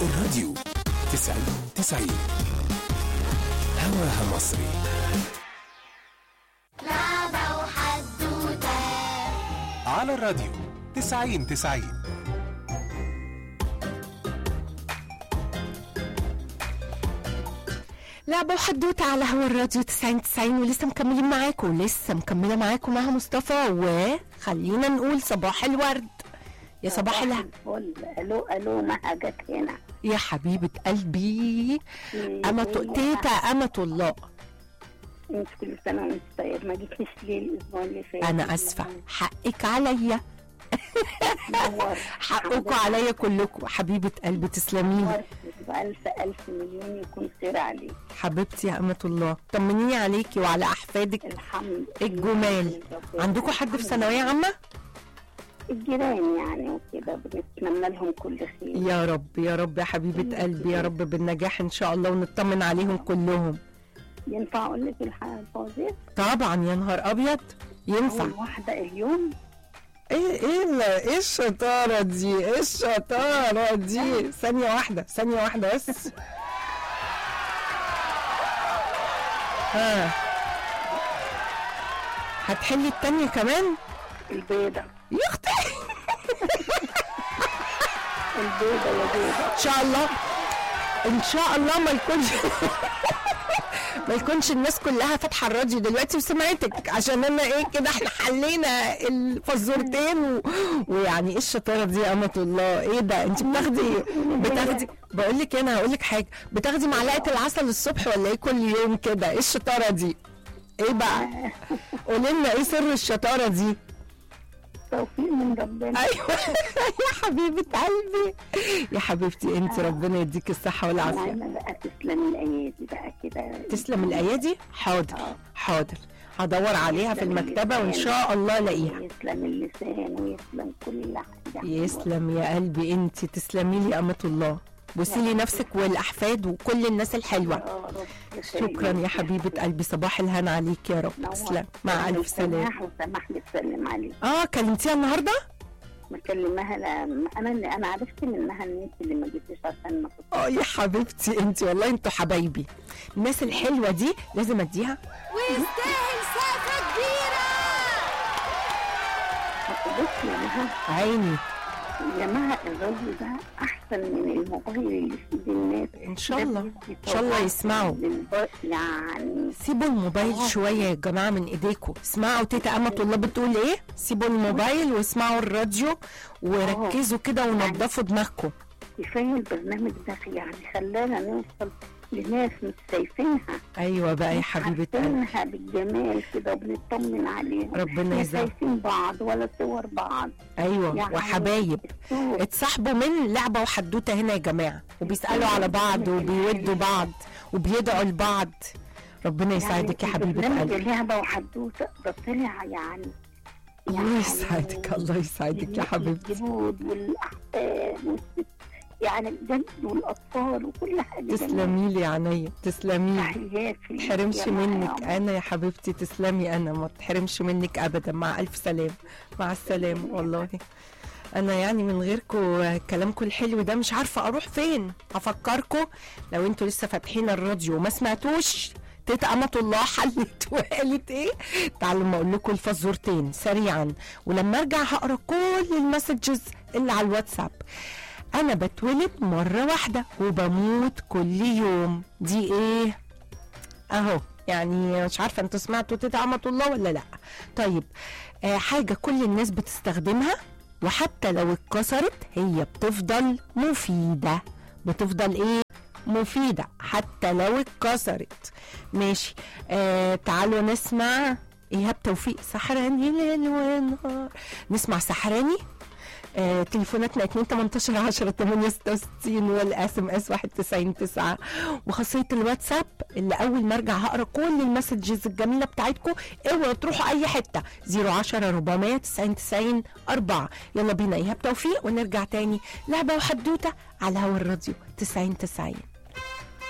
الراديو تسعين تسعين هواها مصري لعبة وحدوتة على الراديو تسعين تسعين لعبة وحدوتة على هوا الراديو 90 90 ولسه مكملين معاكم لسه مكملة معاكم معها مصطفى وخلينا نقول صباح الورد يا صباح الورد الفل الو الو ما جت هنا يا حبيبة قلبي أمة تيتا أمة الله انت كل سنه وانت طيب ما جيتليش ليه الاسبوع اللي فات أنا أسفة حقك عليا نور حقكم عليا كلكم حبيبة قلبي تسلميلي نور. بألف ألف مليون يكون خير عليك حبيبتي يا أمة الله طمنيني عليكي وعلى أحفادك الحمد الجمال عندكم حد في ثانوية عامة؟ الجيران يعني وكده بنتمنى لهم كل خير يا رب يا رب يا حبيبة قلبي يا رب بالنجاح إن شاء الله ونطمن عليهم كلهم ينفع أقول لك الحق الفوزية طبعا يا نهار أبيض ينفع أول واحدة اليوم ايه ايه ال- ايه الشطارة دي ايه الشطارة دي ثانية واحدة ثانية واحدة بس ها هتحلي التانية كمان البيضة يا اختي البيضة يا بيضة ان شاء الله ان شاء الله ما يكونش ما يكونش الناس كلها فاتحه الراديو دلوقتي وسمعتك عشان انا ايه كده احنا حلينا الفزورتين و... ويعني ايه الشطاره دي يا امه الله ايه ده انت بتاخدي بتاخدي بقول لك انا هقول لك حاجه بتاخدي معلقه العسل الصبح ولا ايه كل يوم كده ايه الشطاره دي ايه بقى قولي لنا ايه سر الشطاره دي توفيق من ربنا ايوه يا حبيبه قلبي يا حبيبتي انت ربنا يديك الصحه والعافيه نعمة بقى تسلم الأيادي بقى كده تسلم الايادي حاضر آه. حاضر هدور عليها في المكتبه وان شاء الله الاقيها يسلم اللسان ويسلم كل حاجة يسلم يا قلبي انت تسلمي لي امه الله بوسي لي نفسك والاحفاد وكل الناس الحلوه يا رب شكرا يا حبيبه قلبي صباح الهنا عليك يا رب تسلم مع الف سلامه سماح وسماح بتسلم عليك اه كلمتيها النهارده مكلمها لما انا اللي انا عرفت منها ان انت اللي ما جيتيش عشان ما كنت اه يا حبيبتي انت والله انتوا حبايبي الناس الحلوه دي لازم اديها ويستاهل سقفة كبيرة بصي يا مها عيني يا مها الراجل ده احسن من الموبايل اللي في ايد الناس ان شاء ده الله بيدي ان شاء الله طاقة يسمعوا للب- يعني سيبوا الموبايل شويه يا جماعه من ايديكم اسمعوا تيتا امة الله بتقول ايه سيبوا الموبايل واسمعوا الراديو وركزوا كده ونضفوا دماغكم كفايه البرنامج ده يعني خلانا نوصل لناس مش شايفينها ايوه بقى يا حبيبه قلبي عارفينها بالجمال كده وبنطمن عليهم ربنا لا يجزاهم شايفين بعض ولا صور بعض ايوه يعني وحبايب الصور اتصاحبوا من لعبه وحدوته هنا يا جماعه وبيسالوا على بعض وبيودوا بعض وبيدعوا لبعض ربنا يسعدك يا حبيبه برنامج قلبي لعبة وحدوتة ده طلع يعني الله يسعدك الله يسعدك يا حبيبتي الجدود والأحفاد والست يعني بجد والأطفال وكل حاجة تسلمي لي يا عينيا تسلمي لي تحيات ما تحرمش يا ماما منك يا انا يا حبيبتي تسلمي انا ما تحرمش منك ابدا مع الف سلام مع السلامه والله انا يعني من غيركم كلامكم الحلو ده مش عارفه اروح فين افكركم لو انتوا لسه فاتحين الراديو وما سمعتوش تيتا أمة الله حلت وقالت ايه تعالوا ما اقول لكم الفزورتين سريعا ولما ارجع هقرا كل المسجز اللي على الواتساب انا بتولد مره واحده وبموت كل يوم دي ايه اهو يعني مش عارفه انتوا سمعتوا تيتا أمة الله ولا لا طيب آه حاجه كل الناس بتستخدمها وحتى لو اتكسرت هي بتفضل مفيده بتفضل ايه مفيده حتى لو اتكسرت ماشي آه تعالوا نسمع ايهاب توفيق سحراني ليل ونهار نسمع سحراني آه تليفوناتنا 2 18 10 8 66 والاس ام اس 91 9 وخاصيه الواتساب اللي اول ما ارجع هقرا كل المسجز الجميله بتاعتكم اوعوا تروحوا اي حته 010 400 90 90 4 يلا بينا ايهاب توفيق ونرجع تاني لعبه وحدوته على هوا الراديو 90 90